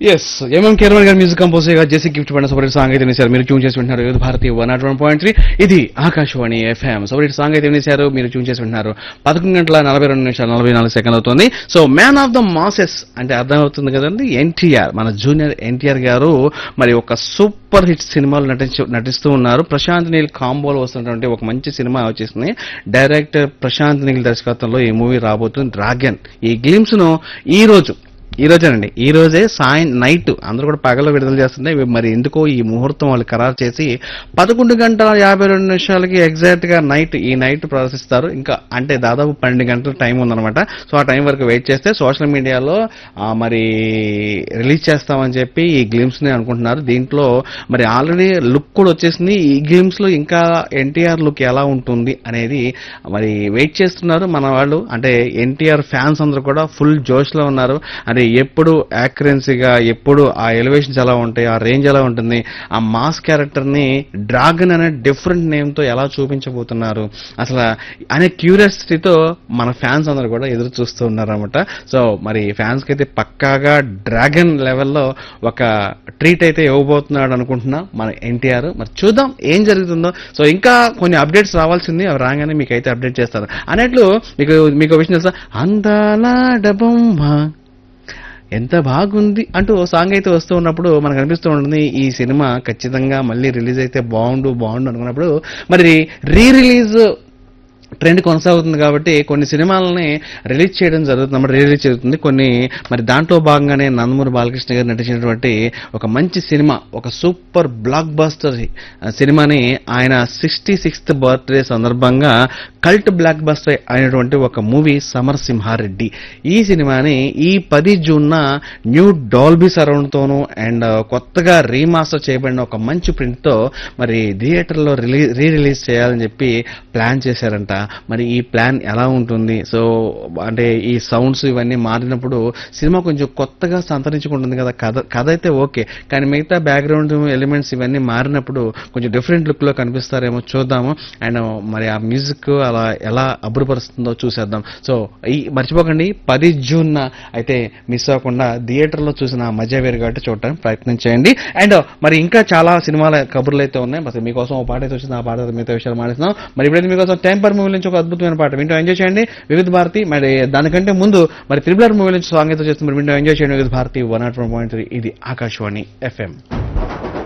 yes MM కేరవన్ గారి music composer గా జెసి గిఫ్ట్ పడిన సపరేట్ సాంగ్ అయితే వినేశారు మీరు ట్యూన్ చేసి వింటున్నారు యూత్ Bharati one naught one point three ఇది ఆకాశవాణి ఎఫ్ఎం సపరేట్ సాంగ్ అయితే వినేశారు మీరు ట్యూన్ చేసి వింటున్నారు పదకొండు గంటల నలభై రెండు నిమిషాలు నలభై నాలుగు సెకండ్ అవుతుంది so man of the masses అంటే అర్థం అవుతుంది కదండి ఎన్టీఆర్ మన జూనియర్ ఎన్టీఆర్ గారు మరి ఒక సూపర్ హిట్ సినిమాలు నటించు నటిస్తూ ఉన్నారు ప్రశాంత్ నీల్ కాంబోలో వస్తున్నటువంటి ఒక మంచి సినిమా వచ్చేసింది డైరెక్టర్ ప్రశాంత్ నీల్ దర్శకత్వంలో ఈ మూవీ రాబోతుంది డ్రాగన్ ఈ గ్లిమ్స్ ను ఈ రోజు ఈ రోజేనండి ఈ రోజే సాయం నైట్ అందరూ కూడా పగల విడుదల చేస్తుంటే ఇవి మరి ఎందుకో ఈ ముహూర్తం వాళ్ళు ఖరారు చేసి పదకొండు గంటల యాభై రెండు నిమిషాలకి ఎగ్జాక్ట్ గా నైట్ ఈ నైట్ ప్రదర్శిస్తారు ఇంకా అంటే దాదాపు పన్నెండు గంటల టైం ఉందన్నమాట సో ఆ టైం వరకు వెయిట్ చేస్తే సోషల్ మీడియాలో ఆ, మరి రిలీజ్ చేస్తామని చెప్పి ఈ గ్లిమ్స్ ని అనుకుంటున్నారు దీంట్లో మరి ఆల్రెడీ లుక్ కూడా వచ్చేసింది ఈ గ్లిమ్స్ లో ఇంకా ఎన్టీఆర్ లుక్ ఎలా ఉంటుంది అనేది మరి వెయిట్ చేస్తున్నారు మన వాళ్ళు అంటే ఎన్టీఆర్ ఫ్యాన్స్ అందరూ కూడా ఫుల్ జోష్ లో ఉన్నారు అంటే ఎప్పుడు యాక్యురెన్సీగా ఎప్పుడు ఆ ఎలివేషన్స్ ఎలా ఉంటాయి ఆ రేంజ్ ఎలా ఉంటుంది ఆ మాస్ క్యారెక్టర్ ని డ్రాగన్ అనే డిఫరెంట్ నేమ్ తో ఎలా చూపించబోతున్నారు అసలు అనే క్యూరియాసిటీతో మన ఫ్యాన్స్ అందరూ కూడా ఎదురు చూస్తూ ఉన్నారన్నమాట సో మరి ఫ్యాన్స్ కి అయితే పక్కాగా డ్రాగన్ లెవెల్లో ఒక ట్రీట్ అయితే ఇవ్వబోతున్నాడు అనుకుంటున్నా మన ఎన్టీఆర్ మరి చూద్దాం ఏం జరుగుతుందో సో ఇంకా కొన్ని అప్డేట్స్ రావాల్సింది అవి రాగానే మీకు అయితే అప్డేట్ చేస్తారు అన్నట్లు మీకు మీకు విషయం తెలుసా అందాల డబొమ్మ ఎంత బాగుంది అంటూ ఓ సాంగ్ అయితే వస్తూ ఉన్నప్పుడు మనకు అనిపిస్తూ ఉంటుంది ఈ సినిమా ఖచ్చితంగా మళ్ళీ రిలీజ్ అయితే బాగుండు బాగుండు అనుకున్నప్పుడు మరి రీ రిలీజ్ ట్రెండ్ కొనసాగుతుంది కాబట్టి కొన్ని సినిమాలని రిలీజ్ చేయడం జరుగుతుంది అన్నమాట రీ రిలీజ్ జరుగుతుంది కొన్ని మరి దాంట్లో భాగంగానే నందమూరి బాలకృష్ణ గారు నటించినటువంటి ఒక మంచి సినిమా ఒక సూపర్ బ్లాక్ బస్టర్ సినిమాని ఆయన సిక్స్టీ సిక్స్త్ బర్త్డే సందర్భంగా కల్ట్ బ్లాక్ బస్టర్ అయినటువంటి ఒక మూవీ సమరసింహారెడ్డి ఈ సినిమాని ఈ పది జూన్న న్యూ డాల్బీ సరౌండ్ తోను అండ్ కొత్తగా రీమాస్టర్ చేయబడిన ఒక మంచి ప్రింట్ తో మరి థియేటర్లో రిలీజ్ రీ రిలీజ్ చేయాలని చెప్పి ప్లాన్ చేశారంట మరి ఈ ప్లాన్ ఎలా ఉంటుంది సో అంటే ఈ సౌండ్స్ ఇవన్నీ మారినప్పుడు సినిమా కొంచెం కొత్తగా సంతరించుకుంటుంది కదా కథ కథ అయితే ఓకే కానీ మిగతా బ్యాక్గ్రౌండ్ ఎలిమెంట్స్ ఇవన్నీ మారినప్పుడు కొంచెం డిఫరెంట్ లుక్ లో కనిపిస్తారేమో చూద్దాము అండ్ మరి ఆ మ్యూజిక్ అలా ఎలా అబ్బురపరుస్తుందో చూసేద్దాం సో ఈ మర్చిపోకండి పది జూన్ అయితే మిస్ అవ్వకుండా థియేటర్ లో చూసిన ఆ మజా వేరు కాబట్టి చూడటానికి ప్రయత్నం చేయండి అండ్ మరి ఇంకా చాలా సినిమాల కబుర్లు అయితే ఉన్నాయి మరి మీకోసం ఒక పాట అయితే వచ్చింది ఆ పాట అయితే మిగతా విషయాలు మాట్లాడుతున్నాం మరి ఇప్పుడైతే మీకోసం టెంపర్ మూవీ నుంచి ఒక అద్భుతమైన పాట వింటూ ఎంజాయ్ చేయండి వివిధ భారతి మరి దానికంటే ముందు మరి త్రిబులర్ మూవీ నుంచి సాంగ్ అయితే చేస్తుంది మరి వింటూ ఎంజాయ్ చేయండి వివిధ Bharati one naught one point three ఇది ఆకాశవాణి ఎఫ్ఎం